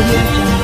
audio jungle.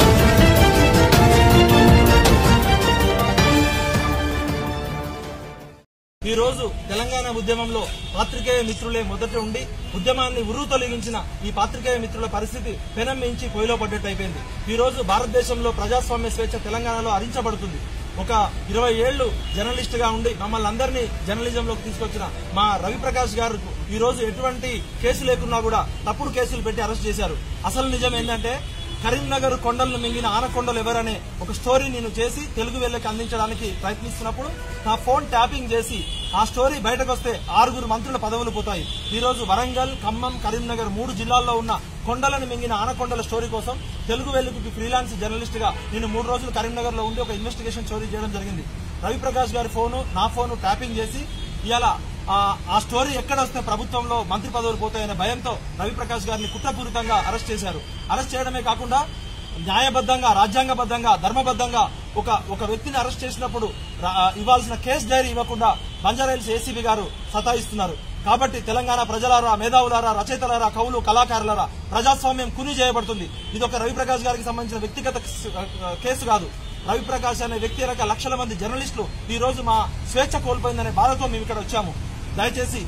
ఈ రోజు తెలంగాణ ఉద్యమంలో పాత్రికేయ మిత్రులే మొదట ఉండి ఉద్యమాన్ని ఉరువు తొలగించిన ఈ పాత్రికేయ మిత్రుల పరిస్థితి పెనం మించి పొయ్యిలో పడ్డట్టు అయిపోయింది ఈ రోజు భారతదేశంలో ప్రజాస్వామ్య స్వేచ్ఛ తెలంగాణలో హరించబడుతుంది ఒక ఇరవై ఏళ్లు జర్నలిస్ట్ గా ఉండి మమ్మల్ని అందరినీ జర్నలిజంలోకి తీసుకొచ్చిన మా రవిప్రకాష్ గారు ఈ రోజు ఎటువంటి కేసు లేకున్నా కూడా తప్పుడు కేసులు పెట్టి అరెస్ట్ చేశారు అసలు నిజం ఏంటంటే కరీంనగర్ కొండలను మింగిన ఆనకొండలు ఎవరనే ఒక స్టోరీ నేను చేసి తెలుగు వెళ్ళకి అందించడానికి ప్రయత్నిస్తున్నప్పుడు నా ఫోన్ ట్యాపింగ్ చేసి ఆ స్టోరీ బయటకు వస్తే ఆరుగురు మంత్రుల పదవులు పోతాయి ఈ రోజు వరంగల్ ఖమ్మం కరీంనగర్ మూడు జిల్లాల్లో ఉన్న కొండలను మింగిన ఆనకొండల స్టోరీ కోసం తెలుగు వెలుగుకి ఫ్రీలాన్స్ జర్నలిస్ట్ గా నేను మూడు రోజులు కరీంనగర్ లో ఉండి ఒక ఇన్వెస్టిగేషన్ స్టోరీ చేయడం జరిగింది రవిప్రకాష్ గారి ఫోను నా ఫోను ట్యాపింగ్ చేసి ఇలా ఆ స్టోరీ ఎక్కడ వస్తే ప్రభుత్వంలో మంత్రి పదవులు పోతాయనే భయంతో రవిప్రకాష్ గారిని కుట్రపూరితంగా అరెస్ట్ చేశారు అరెస్ట్ చేయడమే కాకుండా న్యాయబద్ధంగా రాజ్యాంగబద్ధంగా ధర్మబద్ధంగా ఒక ఒక వ్యక్తిని అరెస్ట్ చేసినప్పుడు రా- ఇవ్వాల్సిన కేసు డైరీ ఇవ్వకుండా బంజారాహిల్స్ ఏసీబీ గారు సతాయిస్తున్నారు కాబట్టి తెలంగాణ ప్రజలారా మేధావులారా రచయితలారా కవులు కళాకారులారా ప్రజాస్వామ్యం కుని చేయబడుతుంది ఇది ఒక రవిప్రకాష్ గారికి సంబంధించిన వ్యక్తిగత కేసు కాదు రవిప్రకాష్ అనే వ్యక్తి వెనక లక్షల మంది జర్నలిస్టులు ఈ రోజు మా స్వేచ్ఛ కోల్పోయిందనే బాధతో మేము ఇక్కడ వచ్చాము దయచేసి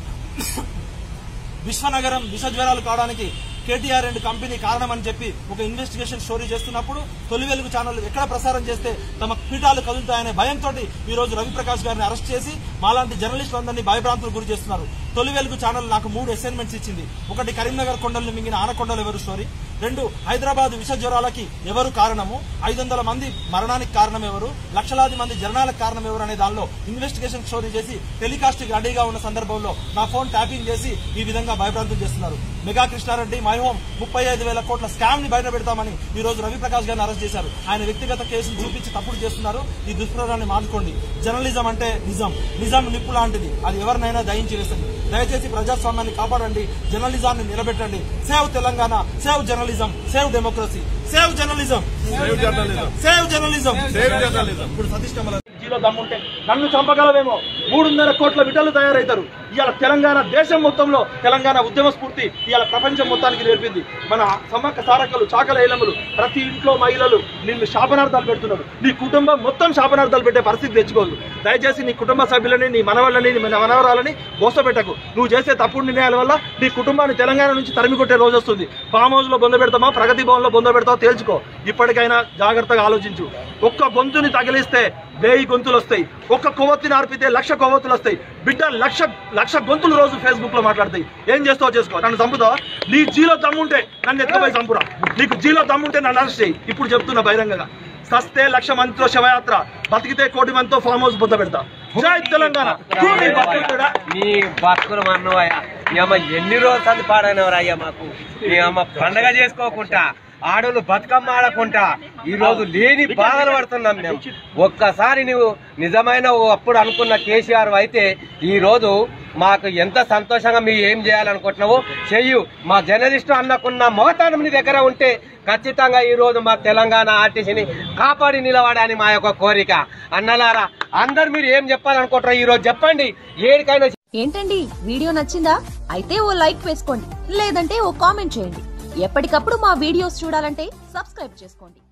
విశ్వనగరం విష జ్వరాలు కావడానికి కేటీఆర్ అండ్ కంపెనీ కారణమని చెప్పి ఒక ఇన్వెస్టిగేషన్ స్టోరీ చేస్తున్నప్పుడు తొలి వెలుగు ఛానల్ ఎక్కడ ప్రసారం చేస్తే తమ పీఠాలు కదులుతాయనే భయంతో ఈ రోజు రవిప్రకాష్ గారిని అరెస్ట్ చేసి మాలాంటి జర్నలిస్టులందరినీ భయభ్రాంతులకు గురి చేస్తున్నారు తొలి వెలుగు ఛానల్ నాకు మూడు అసైన్మెంట్స్ ఇచ్చింది ఒకటి కరీంనగర్ కొండలను మింగిన ఆనకొండలు ఎవరు స్టోరీ రెండు హైదరాబాద్ విష జ్వరాలకి ఎవరు కారణము ఐదు వందల మంది మరణానికి కారణం ఎవరు లక్షలాది మంది జరణాలకు కారణం ఎవరు అనే దానిలో ఇన్వెస్టిగేషన్ స్టోరీ చేసి టెలికాస్ట్ రెడీగా ఉన్న సందర్భంలో నా ఫోన్ ట్యాపింగ్ చేసి ఈ విధంగా భయభ్రాంతులు చేస్తున్నారు మెగా కృష్ణారెడ్డి మై హోమ్ ముప్పై ఐదు వేల కోట్ల స్కామ్ ని బయట పెడతామని ఈ రోజు రవిప్రకాష్ గారిని అరెస్ట్ చేశారు ఆయన వ్యక్తిగత కేసులు చూపించి తప్పుడు చేస్తున్నారు ఈ దుష్ప్రచారాన్ని మార్చుకోండి జర్నలిజం అంటే నిజం నిజం నిప్పు లాంటిది అది ఎవరినైనా దయించి వేస్తుంది దయచేసి ప్రజాస్వామ్యాన్ని కాపాడండి జర్నలిజాన్ని నిలబెట్టండి save Telangana save journalism save democracy save journalism save journalism ఇప్పుడు సతీష్ కమల జీలో దమ్ముంటే నన్ను చంపగలవేమో మూడున్నర కోట్ల విటలు తయారవుతారు ఇవాళ తెలంగాణ దేశం మొత్తంలో తెలంగాణ ఉద్యమ స్ఫూర్తి ఇవాళ ప్రపంచం మొత్తానికి నేర్పింది మన సమ్మక్క సారక్కలు చాకల ఏలములు ప్రతి ఇంట్లో మహిళలు నిన్ను శాపనార్థాలు పెడుతున్నారు నీ కుటుంబం మొత్తం శాపనార్థాలు పెట్టే పరిస్థితి తెచ్చుకోదు దయచేసి నీ కుటుంబ సభ్యులని నీ మనవాళ్ళని నీ మనవరాలని మోసపెట్టకు నువ్వు చేసే తప్పుడు నిర్ణయాల వల్ల నీ కుటుంబాన్ని తెలంగాణ నుంచి తరిమి కొట్టే రోజు వస్తుంది ఫామ్ హౌస్ లో బొంద పెడతామా ప్రగతి భవన్ లో బొంద పెడతావా తేల్చుకో ఇప్పటికైనా జాగ్రత్తగా ఆలోచించు ఒక్క గొంతుని తగిలిస్తే వేయి గొంతులు వస్తాయి ఒక్క కొవ్వొత్తిని ఆర్పితే లక్ష కొవ్వొత్తులు వస్తాయి బిడ్డ లక్ష లక్ష గొంతులు రోజు ఫేస్బుక్ లో మాట్లాడతాయి ఏం చేస్తావో చేసుకో నన్ను చంపుతావా నీ జీలో దమ్ముంటే నన్ను ఎత్తుకుపోయి చంపురా నీకు జీలో దమ్ముంటే నన్ను అరెస్ట్ చేయి ఇప్పుడు చెప్తున్నా బహిరంగంగా సస్తే లక్ష మందితో శవయాత్ర బతికితే కోటి మందితో ఫామ్ హౌస్ బుద్ధ పెడతా జై తెలంగాణ భూమి బతుకుతుడా? నీ బతుకులు అన్నవయ్యా నీ అమ్మ ఎన్ని రోజులు అది పాడైనవరా అయ్యా మాకు నీ అమ్మ పండగ చేసుకోకుండా ఆడోళ్ళు బతుకమ్మ ఆడకుండా ఈ రోజు లేని బాధలు పడుతున్నాం మేము ఒక్కసారి నువ్వు నిజమైన ఓ అప్పుడు అనుకున్న కేసీఆర్ అయితే ఈ రోజు మాకు ఎంత సంతోషంగా మీరు ఏం చేయాలనుకుంటున్నావో చెయ్యు మా జర్నలిస్టు అన్నకున్న మోతానం నీ దగ్గర ఉంటే ఖచ్చితంగా ఈ రోజు మా తెలంగాణ ఆర్టీసీని కాపాడి నిలబడని మా యొక్క కోరిక అన్నలారా అందరు మీరు ఏం చెప్పాలనుకుంటారో ఈ రోజు చెప్పండి ఏడికైనా ఏంటండి వీడియో నచ్చిందా అయితే ఓ లైక్ వేసుకోండి లేదంటే ఓ కామెంట్ చేయండి ఎప్పటికప్పుడు మా వీడియోస్ చూడాలంటే సబ్స్క్రైబ్ చేసుకోండి